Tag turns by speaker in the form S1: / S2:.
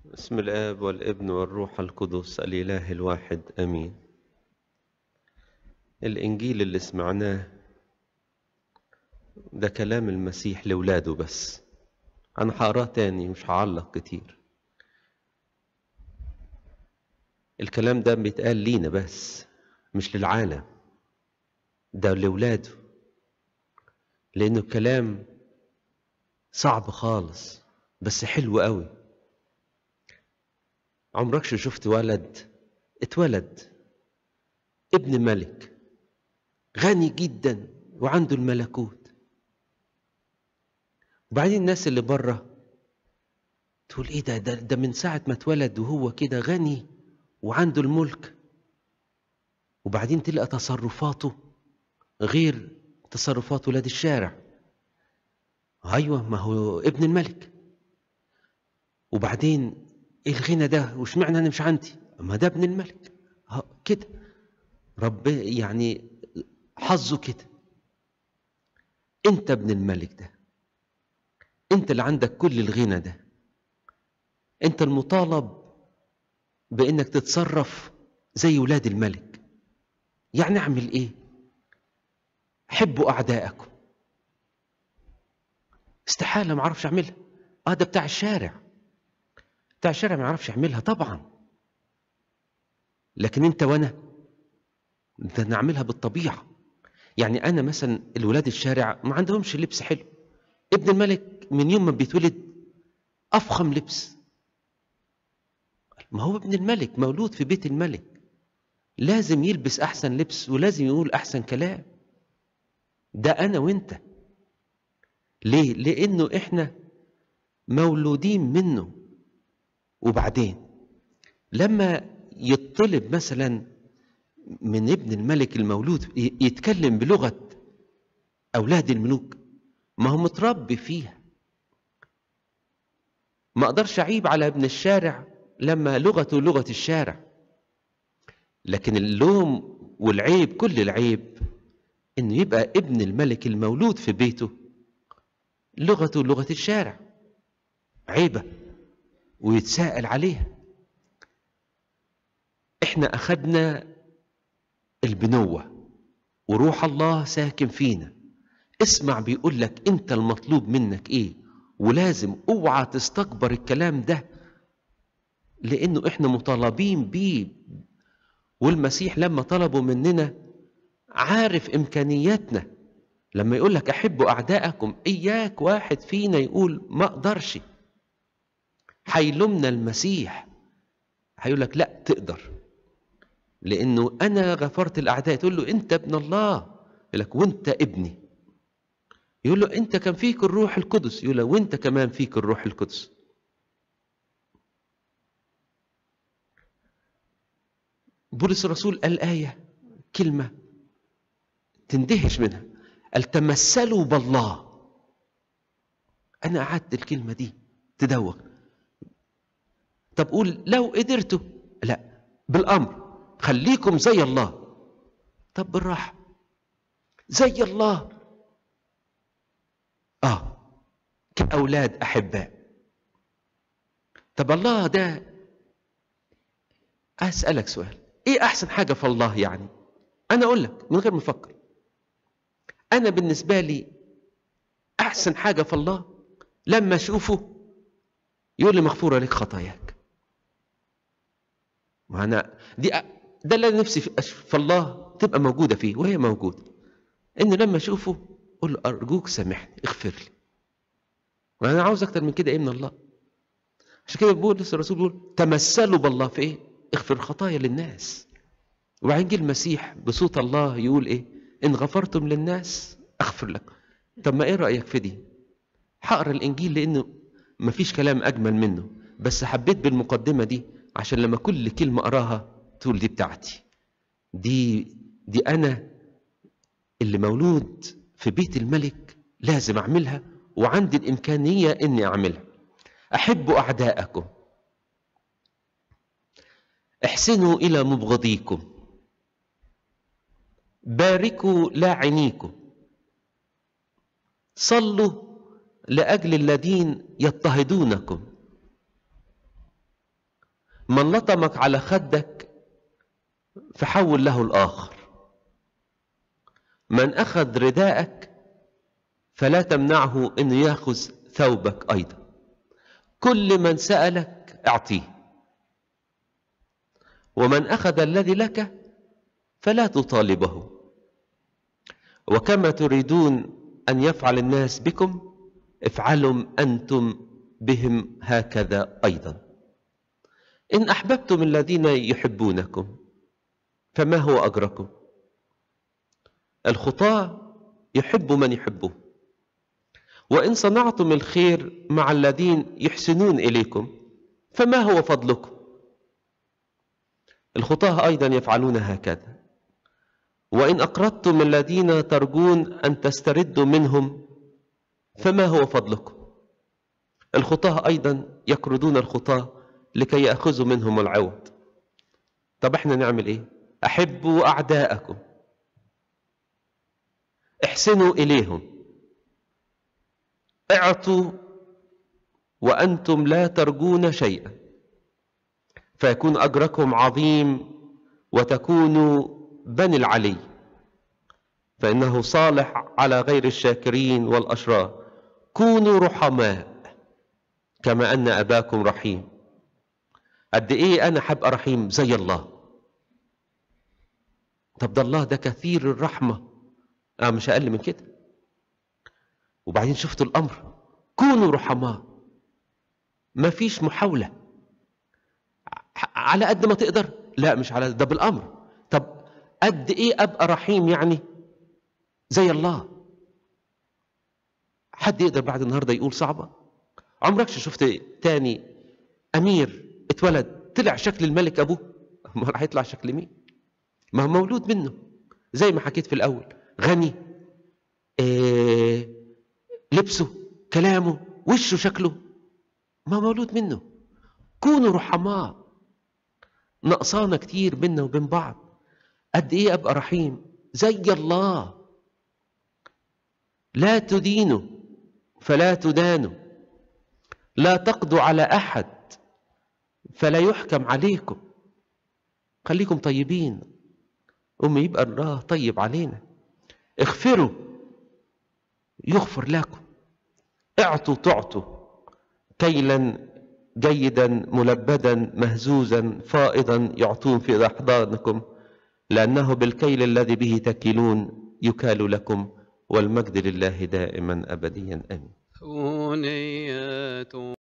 S1: بسم الآب والابن والروح القدس الإله الواحد آمين الإنجيل اللي سمعناه ده كلام المسيح لولاده بس أنا هقراه تاني مش هعلق كتير الكلام ده بيتقال لينا بس مش للعالم ده لولاده لأنه الكلام صعب خالص بس حلو قوي عمرك شو شفت ولد اتولد ابن ملك غني جدا وعنده الملكوت وبعدين الناس اللي بره تقول ايه ده, ده ده من ساعة ما اتولد وهو كده غني وعنده الملك وبعدين تلقى تصرفاته غير تصرفات ولاد الشارع ايوه ما هو ابن الملك وبعدين ايه الغنى ده واشمعنى انا مش عندي ما ده ابن الملك كده رب يعني حظه كده انت ابن الملك ده انت اللي عندك كل الغنى ده انت المطالب بانك تتصرف زي ولاد الملك يعني اعمل ايه حبوا اعدائكم استحاله ما اعرفش اعملها اه ده بتاع الشارع بتاع الشارع ما يعرفش يعملها طبعا لكن انت وانا ده نعملها بالطبيعه يعني انا مثلا الولاد الشارع ما عندهمش لبس حلو ابن الملك من يوم ما بيتولد افخم لبس ما هو ابن الملك مولود في بيت الملك لازم يلبس احسن لبس ولازم يقول احسن كلام ده انا وانت ليه لانه احنا مولودين منه وبعدين لما يطلب مثلا من ابن الملك المولود يتكلم بلغة أولاد الملوك ما هو متربي فيها ما أقدرش أعيب على ابن الشارع لما لغته لغة الشارع لكن اللوم والعيب كل العيب إنه يبقى ابن الملك المولود في بيته لغته لغة الشارع عيبة ويتساءل عليها احنا اخدنا البنوة وروح الله ساكن فينا اسمع بيقول لك انت المطلوب منك ايه ولازم اوعى تستكبر الكلام ده لانه احنا مطالبين بيه والمسيح لما طلبوا مننا عارف امكانياتنا لما يقول لك احبوا اعدائكم اياك واحد فينا يقول ما اقدرش هيلومنا المسيح هيقول لك لا تقدر لانه انا غفرت الاعداء تقول له انت ابن الله يقول لك وانت ابني يقول له انت كان فيك الروح القدس يقول له وانت كمان فيك الروح القدس بولس الرسول قال آية كلمة تندهش منها قال تمثلوا بالله أنا قعدت الكلمة دي تدوق طب قول لو قدرتوا لا بالامر خليكم زي الله طب بالراحه زي الله اه كاولاد احباء طب الله ده اسالك سؤال ايه احسن حاجه في الله يعني انا اقول لك من غير ما افكر انا بالنسبه لي احسن حاجه في الله لما اشوفه يقول لي مغفوره لك خطاياك ما انا دي ده اللي نفسي في الله تبقى موجوده فيه وهي موجوده انه لما اشوفه اقول له ارجوك سامحني اغفر لي وانا عاوز اكتر من كده ايه من الله عشان كده بقول لسه الرسول بيقول تمثلوا بالله في ايه اغفر خطايا للناس وبعدين جه المسيح بصوت الله يقول ايه ان غفرتم للناس اغفر لك طب ما ايه رايك في دي هقرا الانجيل لانه مفيش كلام اجمل منه بس حبيت بالمقدمه دي عشان لما كل كلمة أراها تقول دي بتاعتي دي دي أنا اللي مولود في بيت الملك لازم أعملها وعندي الإمكانية إني أعملها أحبوا أعداءكم احسنوا إلى مبغضيكم باركوا لاعنيكم صلوا لأجل الذين يضطهدونكم من لطمك على خدك فحول له الآخر من أخذ رداءك فلا تمنعه أنه يأخذ ثوبك أيضا كل من سألك أعطيه ومن أخذ الذي لك فلا تطالبه وكما تريدون أن يفعل الناس بكم افعلوا أنتم بهم هكذا أيضا إن أحببتم الذين يحبونكم فما هو أجركم الخطاة يحب من يحبه وإن صنعتم الخير مع الذين يحسنون إليكم فما هو فضلكم الخطاة أيضا يفعلون هكذا وإن أقرضتم الذين ترجون أن تستردوا منهم فما هو فضلكم الخطاة أيضا يقرضون الخطاة لكي يأخذوا منهم العوض طب احنا نعمل ايه أحبوا أعداءكم احسنوا إليهم اعطوا وأنتم لا ترجون شيئا فيكون أجركم عظيم وتكونوا بني العلي فإنه صالح على غير الشاكرين والأشرار كونوا رحماء كما أن أباكم رحيم قد إيه أنا حبقى رحيم زي الله طب ده الله ده كثير الرحمة أنا مش أقل من كده وبعدين شفتوا الأمر كونوا رحماء ما فيش محاولة على قد ما تقدر لا مش على ده بالأمر طب قد إيه أبقى رحيم يعني زي الله حد يقدر بعد النهاردة يقول صعبة عمرك شفت تاني أمير اتولد طلع شكل الملك أبوه ما راح يطلع شكل مين ما هو مولود منه زي ما حكيت في الأول غني آه لبسه كلامه وشه شكله ما هو مولود منه كونوا رحماء نقصانا كتير بينا وبين بعض قد ايه ابقى رحيم زي الله لا تدينوا فلا تدانوا لا تقضوا على احد فلا يحكم عليكم خليكم طيبين أم يبقى الله طيب علينا اغفروا يغفر لكم اعطوا تعطوا كيلا جيدا ملبدا مهزوزا فائضا يعطون في أحضانكم لأنه بالكيل الذي به تكلون يكال لكم والمجد لله دائما أبديا آمين